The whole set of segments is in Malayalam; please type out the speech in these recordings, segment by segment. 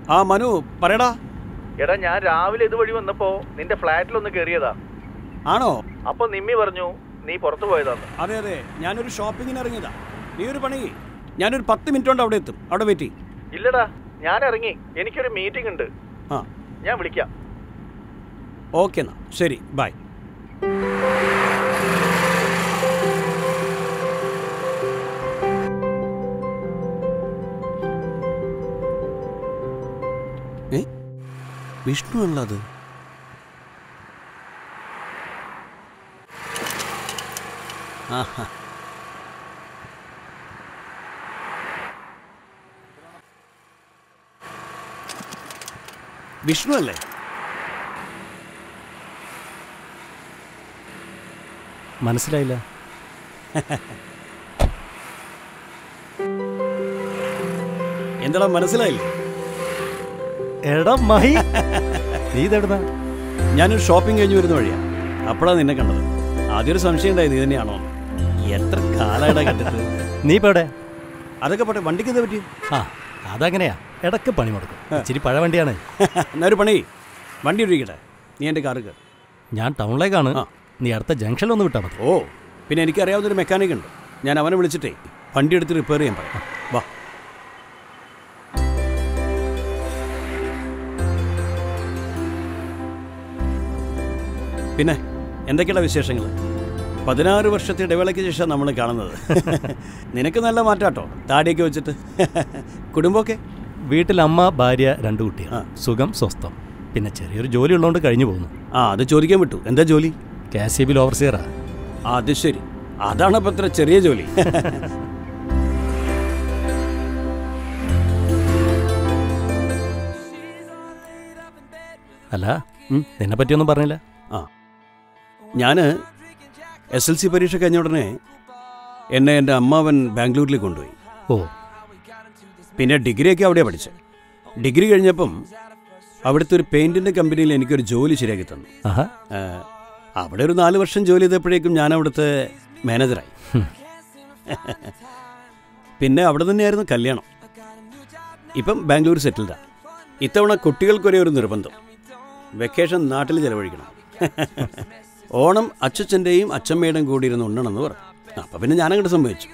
ആ മനു പറയടാ എടാ ഞാൻ രാവിലെ ഇതുവഴി വന്നപ്പോ നിന്റെ ഫ്ലാറ്റിലൊന്ന് കയറിയതാ ആണോ അപ്പൊ നിമ്മി പറഞ്ഞു നീ പുറത്തു പോയതാന്ന് അതെ അതെ ഞാനൊരു ഷോപ്പിങ്ങിന് ഇറങ്ങിയതാ നീ ഒരു പണി ചെയ്യ്. ഞാനൊരു പത്ത് മിനിറ്റ് കൊണ്ട് അവിടെ എത്തും അവിടെ വെയിറ്റ് ചെയ്യും ഇല്ലടാ ഞാൻ ഇറങ്ങി എനിക്കൊരു മീറ്റിംഗ് ഉണ്ട് ആ ഞാൻ വിളിക്കാം ഓക്കെ എന്നാ ശരി ബൈ ഏ വിഷ്ണു ആണല്ലോ അത് ആഹാ വിഷ്ണു അല്ലേ മനസ്സിലായില്ല എന്താടാ മനസ്സിലായില്ലേ എടാ മഹി നീ ഇതെവിടുന്ന ഞാനൊരു ഷോപ്പിംഗ് കഴിഞ്ഞ് വരുന്ന വഴിയാ അപ്പോഴാണ് നിന്നെ കണ്ടത് ആദ്യം ഒരു സംശയം ഉണ്ടായി നീ തന്നെയാണോ എത്ര കാലമായിടാ കണ്ടിട്ട് നീ ഇപ്പൊ എവിടെ അതൊക്കെ പോട്ടെ വണ്ടിക്ക് എന്താ പറ്റി ആ അതങ്ങനെയാ ഇടക്ക് പണി മുടക്കും ഇച്ചിരി പഴ വണ്ടിയാണ് എന്നാ ഒരു പണി വണ്ടി ഒഴിക്കട്ടെ നീ എൻ്റെ കാറ് കയറി ഞാൻ ടൗണിലേക്കാണ് ആ. നീ അടുത്ത ജംഗ്ഷനിൽ ഒന്ന് വിട്ടാൽ മതി ഓ പിന്നെ എനിക്കറിയാവുന്നൊരു മെക്കാനിക് ഉണ്ട് ഞാൻ അവനെ വിളിച്ചിട്ടേ വണ്ടി എടുത്ത് റിപ്പയർ ചെയ്യാൻ പറയാം വാ പിന്നെ എന്തൊക്കെയാണ് വിശേഷങ്ങൾ പതിനാറ് വർഷത്തെ ഇടവേളയ്ക്ക് ശേഷം നമ്മൾ കാണുന്നത് നിനക്ക് നല്ല മാറ്റാട്ടോ താടിയൊക്കെ വെച്ചിട്ട് കുടുംബമൊക്കെ വീട്ടിൽ അമ്മ ഭാര്യ രണ്ട് കുട്ടികൾ ആ. സുഖം സ്വസ്ഥം പിന്നെ ചെറിയൊരു ജോലി ഉള്ളതുകൊണ്ട് കഴിഞ്ഞു പോകുന്നു ആ അത് ചോദിക്കാൻ വിട്ടു എന്താ ജോലി കെ എസ് ഇ ബിൽ ഓവർസിയറാ ആ, അത് ശരി അതാണ് ഇപ്പം ഇത്ര ചെറിയ ജോലി അല്ല ഉം. നിന്നെ പറ്റിയൊന്നും പറഞ്ഞില്ല ആ ഞാൻ എസ് എൽ സി പരീക്ഷ കഴിഞ്ഞ ഉടനെ എന്നെ എൻ്റെ അമ്മാവൻ ബാംഗ്ലൂരിൽ കൊണ്ടുപോയി ഓ പിന്നെ ഡിഗ്രിയൊക്കെ അവിടെയാണ് പഠിച്ചത് ഡിഗ്രി കഴിഞ്ഞപ്പം അവിടുത്തെ ഒരു പെയിൻറ്റിൻ്റെ കമ്പനിയിൽ എനിക്കൊരു ജോലി ശരിയാക്കി തന്നു ആഹാ ആ, അവിടെ ഒരു നാല് വർഷം ജോലി ചെയ്തപ്പോഴേക്കും ഞാൻ അവിടുത്തെ മാനേജറായി ഹും. പിന്നെ അവിടെ തന്നെയായിരുന്നു കല്യാണം ഇപ്പം ബാംഗ്ലൂർ സെറ്റിൽഡാ ഇത്തവണ കുട്ടികൾക്കൊരേ ഒരു നിർബന്ധം വെക്കേഷൻ നാട്ടിൽ ചെലവഴിക്കണം ഓണം അച്ഛച്ചൻ്റെയും അച്ഛമ്മയുടെയും കൂടി ഇരുന്ന് ഉണ്ണണമെന്ന് പറഞ്ഞു അപ്പം പിന്നെ ഞാനങ്ങോട്ട് സംഭവിച്ചു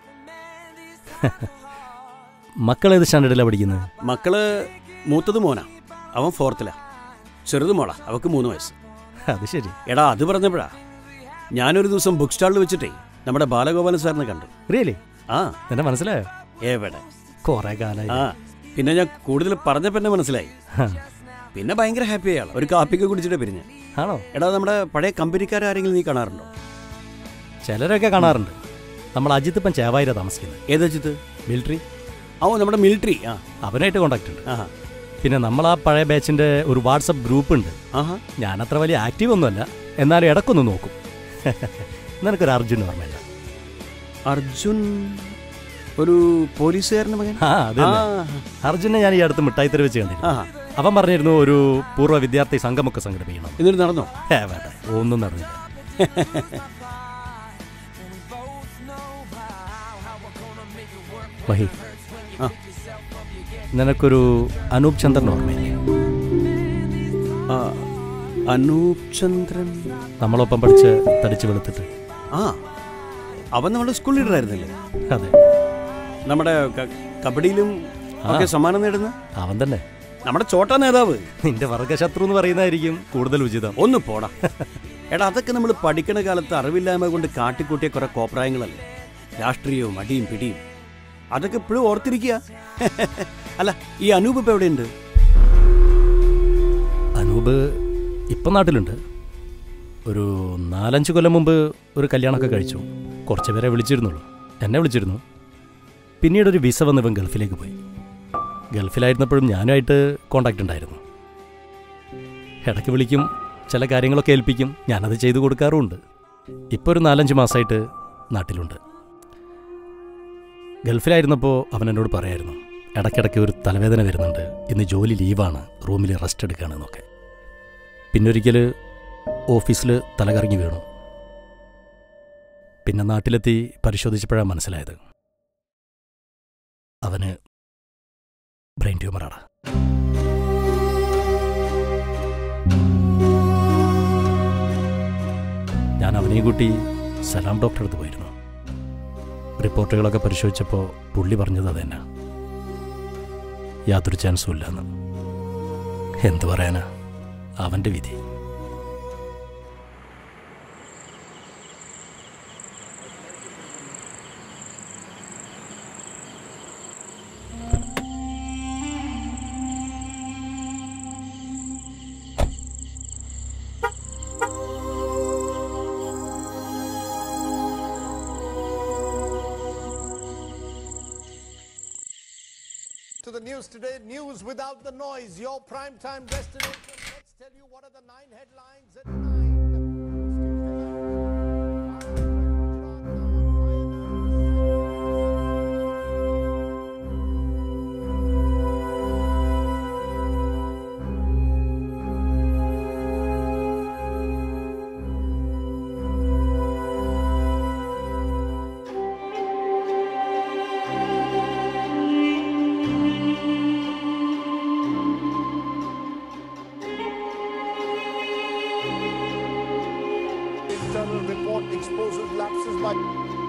മക്കൾ ഏത് സ്റ്റാൻഡേർഡിലാണ് പഠിക്കുന്നത് മക്കള് മൂത്തത് മോനാ അവൻ ഫോർത്തിലാ ചെറുത് മോളാ അവക്ക് മൂന്ന് വയസ്സ് അത് ശരി എടാ അത് പറഞ്ഞപ്പോഴാ ഞാനൊരു ദിവസം ബുക്ക് സ്റ്റാളിൽ വെച്ചിട്ടേ നമ്മുടെ ബാലഗോപാലൻ സാറിനെ കണ്ടു റിയലി ആ നിന്നെ മനസ്സിലായോ എവിടെ കുറെ കാലായി ആ പിന്നെ ഞാൻ കൂടുതൽ പറഞ്ഞപ്പോൾ എന്നെ മനസ്സിലായി ഹ, പിന്നെ ഭയങ്കര ഹാപ്പി ആയാളാ ഒരു കാപ്പിക്ക് കുടിച്ചിട്ട് പിരിഞ്ഞ് ആണോ എടാ നമ്മുടെ പഴയ കമ്പനിക്കാരാരെങ്കിലും നീ കാണാറുണ്ടോ ചിലരൊക്കെ കാണാറുണ്ട് നമ്മൾ അജിത്ത് ഇപ്പം ചേവായിര താമസിക്കുന്നത് ഏത് വെച്ചിട്ട് മിലിറ്ററി ഓ നമ്മുടെ മിലിറ്ററി ആ അവനായിട്ട് കോണ്ടാക്ട് ഉണ്ട് ആഹാ പിന്നെ നമ്മൾ ആ പഴയ ബാച്ചിന്റെ ഒരു വാട്സപ്പ് ഗ്രൂപ്പ് ഉണ്ട് ആഹാ ഞാൻ അത്ര വലിയ ആക്റ്റീവ് ഒന്നുമല്ല എന്നാലും ഇടക്കൊന്ന് നോക്കും നിനക്കൊരു അർജുൻ ഓർമ്മയില്ല അർജുൻ ഒരു പോലീസുകാരൻ്റെ മകൻ ആ അത് ആ തന്നെ. അർജുനെ ഞാൻ ഈ അടുത്ത് മിഠായി തെരുവ് വെച്ച് കണ്ടിരുന്നു ആഹാ അവൻ പറഞ്ഞിരുന്നു ഒരു പൂർവ്വ വിദ്യാർത്ഥി സംഘമൊക്കെ സംഘടിപ്പിക്കണം എന്നിട്ട് നടന്നോ ഏ വേണ്ട ഒന്നും നടന്നില്ല വഹി ആ നിനക്കൊരു അനൂപ് ചന്ദ്രൻ ഓർമ്മയില്ലേ ആ, അനൂപ് ചന്ദ്രൻ നമ്മളൊപ്പം പഠിച്ച് തടിച്ച് വെളുത്തിട്ട് ആ അവൻ നമ്മുടെ സ്കൂൾ ലീഡർ ആയിരുന്നില്ലേ അതെ നമ്മുടെ ക- കബഡിയിലും ഒക്കെ സമ്മാനം നേടുന്ന അവൻ തന്നെ നമ്മുടെ ചോട്ടാ നേതാവ് നിന്റെ വർഗശത്രു എന്ന് പറയുന്നതായിരിക്കും കൂടുതൽ ഉചിതം ഒന്ന് പോടാ എടാ അതൊക്കെ നമ്മൾ പഠിക്കണ കാലത്ത് അറിവില്ലായ്മ കൊണ്ട് കാട്ടിക്കൂട്ടിയ കുറെ കോപ്രായങ്ങളല്ലേ രാഷ്ട്രീയവും അടിയും പിടിയും അതൊക്കെ ഇപ്പോഴും ഓർത്തിരിക്കുക അല്ല ഈ അനൂപ് ഇപ്പൊ എവിടെയുണ്ട് അനൂപ് ഇപ്പം നാട്ടിലുണ്ട് ഒരു നാലഞ്ച് കൊല്ലം മുമ്പ് ഒരു കല്യാണമൊക്കെ കഴിച്ചു കുറച്ച് പേരെ വിളിച്ചിരുന്നുള്ളൂ എന്നെ വിളിച്ചിരുന്നു പിന്നീട് ഒരു വിസ വന്ന് ഇവൻ ഗൾഫിലേക്ക് പോയി ഗൾഫിലായിരുന്നപ്പോഴും ഞാനുമായിട്ട് കോണ്ടാക്ട് ഉണ്ടായിരുന്നു ഇടയ്ക്ക് വിളിക്കും ചില കാര്യങ്ങളൊക്കെ ഏൽപ്പിക്കും ഞാനത് ചെയ്തു കൊടുക്കാറുമുണ്ട് ഇപ്പോൾ ഒരു നാലഞ്ച് മാസമായിട്ട് നാട്ടിലുണ്ട് ഗൾഫിലായിരുന്നപ്പോൾ അവൻ എന്നോട് പറയായിരുന്നു ഇടയ്ക്കിടയ്ക്ക് ഒരു തലവേദന വരുന്നുണ്ട് ഇന്ന് ജോലി ലീവാണ് റൂമിൽ റെസ്റ്റ് എടുക്കുകയാണ് എന്നൊക്കെ പിന്നൊരിക്കൽ ഓഫീസിൽ തലകറങ്ങി വീണു പിന്നെ നാട്ടിലെത്തി പരിശോധിച്ചപ്പോഴാണ് മനസ്സിലായത് അവന് ബ്രെയിൻ ട്യൂമറാണ് ഞാൻ അവനെയും കൂട്ടി സലാം ഡോക്ടറെ അടുത്ത് പോയിരുന്നു റിപ്പോർട്ടുകളൊക്കെ പരിശോധിച്ചപ്പോൾ പുള്ളി പറഞ്ഞത് അതന്നെ യാതൊരു ചാൻസും ഇല്ലെന്ന് എന്തു പറയാനാ അവൻ്റെ വിധി To the news today, news without the noise, your primetime destination. Let's tell you what are the nine headlines at nine. Internal report exposes lapses by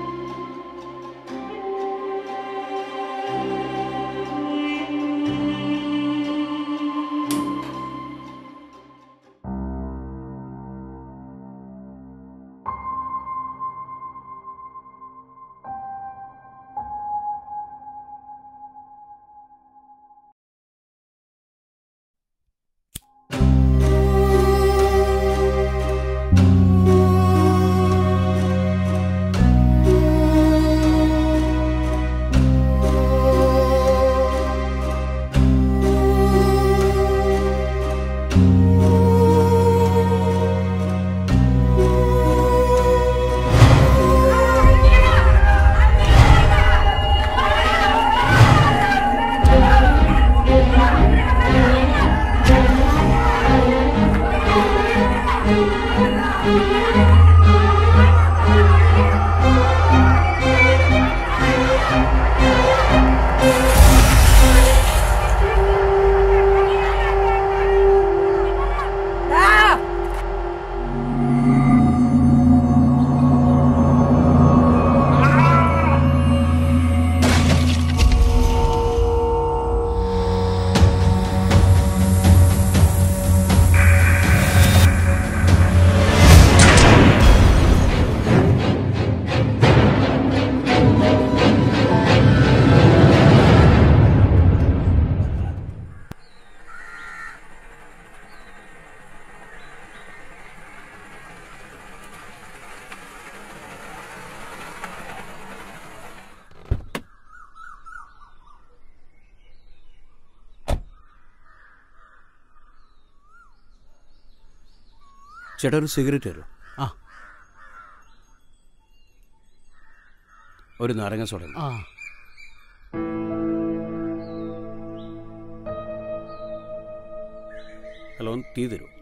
ചേട്ടാ ഒരു സിഗരറ്റ് തരുമോ ആ ഒരു നാരങ്ങ സോഡ ആ ഹലോ ഒന്ന് ടീ തരൂ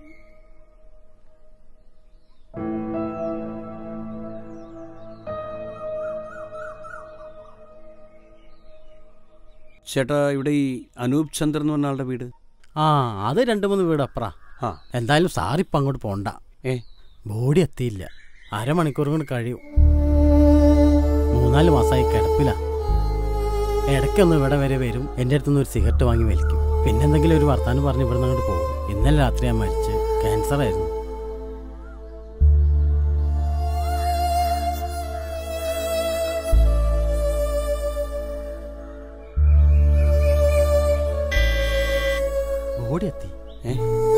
ചേട്ടാ ഇവിടെ ഈ അനൂപ് ചന്ദ്രൻ എന്ന് പറഞ്ഞ ആളുടെ വീട് ആ അത് രണ്ട് മൂന്ന് വീട് അപ്പറാ ആ എന്തായാലും സാറിപ്പം അങ്ങോട്ട് പോണ്ട ഏ ബോഡി എത്തിയില്ല അരമണിക്കൂർ കൊണ്ട് കഴിയും മൂന്നാല് മാസമായി കിടപ്പില്ല ഇടയ്ക്കൊന്ന് ഇവിടെ വരെ വരും എൻ്റെ അടുത്തുനിന്ന് ഒരു സിഗരറ്റ് വാങ്ങി വലിക്കും പിന്നെ എന്തെങ്കിലും ഒരു വർത്താനം പറഞ്ഞ് ഇവിടുന്ന് അങ്ങോട്ട് പോകും ഇന്നലെ രാത്രി ഞാൻ മരിച്ച് ക്യാൻസർ ആയിരുന്നു ബോഡി എത്തി ഏ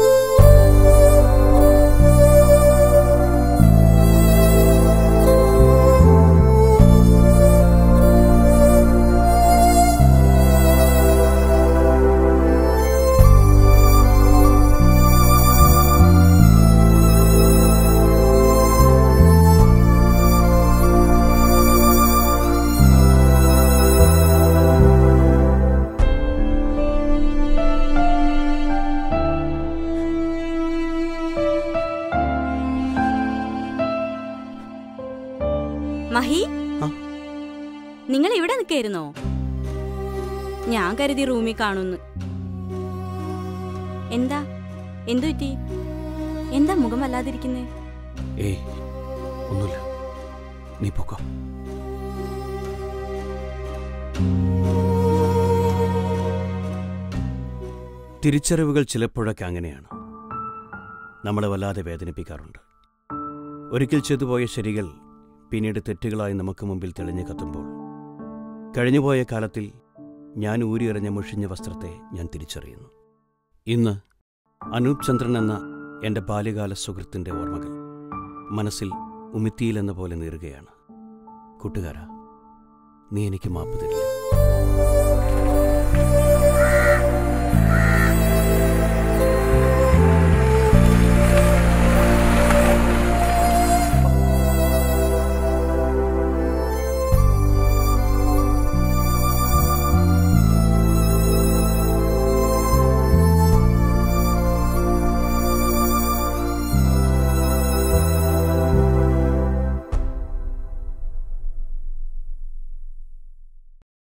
മഹി ആ? നിങ്ങൾ ഇവിടെ നിൽക്കായിരുന്നോ ഞാൻ കരുതി റൂമിൽ കാണുന്നു എന്താ എന്തു പറ്റി എന്താ മുഖം വല്ലാതിരിക്കുന്നേ ഏയ് ഒന്നുമില്ല നീ പൊക്കോ തിരിച്ചറിവുകൾ ചിലപ്പോഴൊക്കെ അങ്ങനെയാണ് നമ്മളെ വല്ലാതെ വേദനിപ്പിക്കാറുണ്ട് ഒരിക്കൽ ചെയ്തുപോയ ശരികൾ പിന്നീട് തെറ്റുകളായി നമുക്ക് മുമ്പിൽ തെളിഞ്ഞു കത്തുമ്പോൾ കഴിഞ്ഞുപോയ കാലത്തിൽ ഞാൻ ഊരിയെറിഞ്ഞ മുഷിഞ്ഞ വസ്ത്രത്തെ ഞാൻ തിരിച്ചറിയുന്നു ഇന്ന് അനൂപ് ചന്ദ്രൻ എന്ന എൻ്റെ ബാല്യകാല സുഹൃത്തിൻ്റെ ഓർമ്മകൾ മനസ്സിൽ ഉമിത്തിയിലെന്ന പോലെ നീറുകയാണ് കൂട്ടുകാരാ നീ എനിക്ക് മാപ്പ് തരില്ല